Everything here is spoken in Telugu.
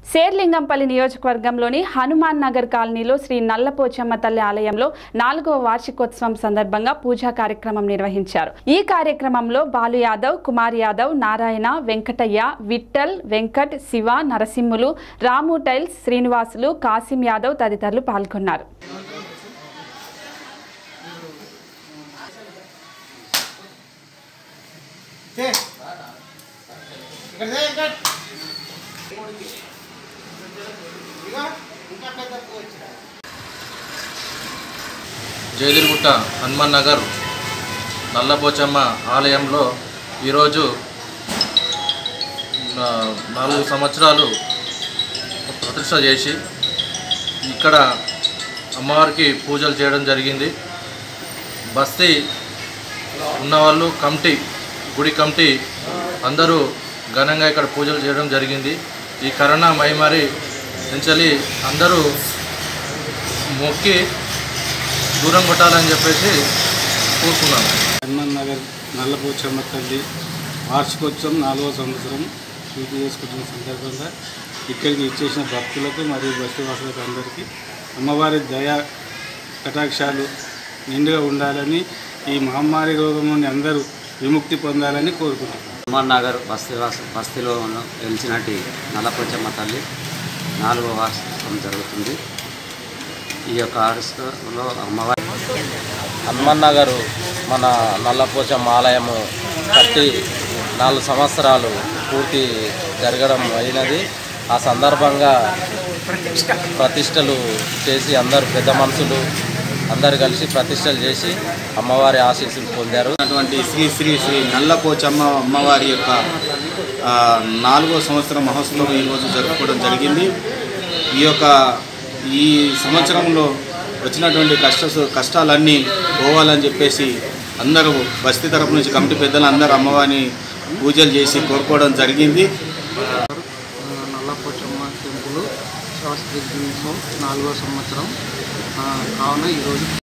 శేర్లింగంపల్లి నియోజకవర్గంలోని హనుమాన్ నగర్ కాలనీలో శ్రీ నల్లపోచమ్మ తల్లి ఆలయంలో నాలుగవ వార్షికోత్సవం సందర్భంగా పూజా కార్యక్రమం నిర్వహించారు ఈ కార్యక్రమంలో బాలు యాదవ్ కుమార్ యాదవ్ నారాయణ వెంకటయ్య విఠల్ వెంకట్ శివ నరసింహులు రాము టైల్స్ శ్రీనివాసులు కాసిం యాదవ్ తదితరులు పాల్గొన్నారు తే. ఇక్కడ తే, ఇక్కడ. ఇదిగో, ఇంకా పెద్ద పువ్వు వచ్చింది. జయదిరుగుట్ట హనుమాన్ నగర్ నల్లపోచమ్మ ఆలయంలో ఈరోజు నా- నాలుగు సంవత్సరాలు ప్రతిష్ట చేసి ఇక్కడ అమ్మవారికి పూజలు చేయడం జరిగింది బస్తీ ఉన్నవాళ్ళు కమిటీ గుడి కమిటీ అందరూ ఘనంగా ఇక్కడ పూజలు చేయడం జరిగింది ఈ కరోనా మహమ్మారి నుంచి అందరూ మొక్కి దూరం కొట్టాలని చెప్పేసి కోరుకున్నాను హనుమాన్ నగర్ నల్లపోచమ్మ తల్లి వార్షికోత్సవం నాలుగో సంవత్సరం పూర్తి చేసుకుంటున్న సందర్భంగా ఇక్కడికి ఇచ్చేసిన భక్తులకు మరియు బస్తివాసులకు అందరికీ అమ్మవారి దయా కటాక్షాలు నిండుగా ఉండాలని ఈ మహమ్మారి రోగం నుండి అందరూ విముక్తి పొందాలని కోరుకుంటున్నాను హనుమాన్ నగర్ బస్తీ వాస- బస్తీలో ఉన్న వెలిచినటి నల్లపంచమ్మ తల్లి నాలుగో వార్షికోత్సవం జరుగుతుంది ఈ యొక్క ఆర్స్లో అమ్మవారి హనుమాన్ నగర్ మన నల్లపోచమ్మ ఆలయము కట్టి నాలుగు సంవత్సరాలు పూర్తి జరగడం అయినది ఆ సందర్భంగా ప్రతిష్టలు చేసి అందరు పెద్ద మనుషులు అందరు కలిసి ప్రతిష్టలు చేసి అమ్మవారి ఆశీస్సులు పొందారు అటువంటి శ్రీ శ్రీ శ్రీ నల్లపోచమ్మ అమ్మవారి యొక్క ఆ, నాలుగో సంవత్సరం మహోత్సవం ఈరోజు జరుపుకోవడం జరిగింది ఈ యొక్క ఈ సంవత్సరంలో వచ్చినటువంటి కష్ట కష్టాలన్నీ పోవాలని చెప్పేసి అందరూ బస్తీ తరపు నుంచి కమిటీ పెద్దలు అందరూ అమ్మవారిని పూజలు చేసి కోరుకోవడం జరిగింది నల్లపోచమ్మ టెంపుల్ శాస్త్రీ దినోత్సవం నాలుగో సంవత్సరం ఆ, కావున ఈరోజు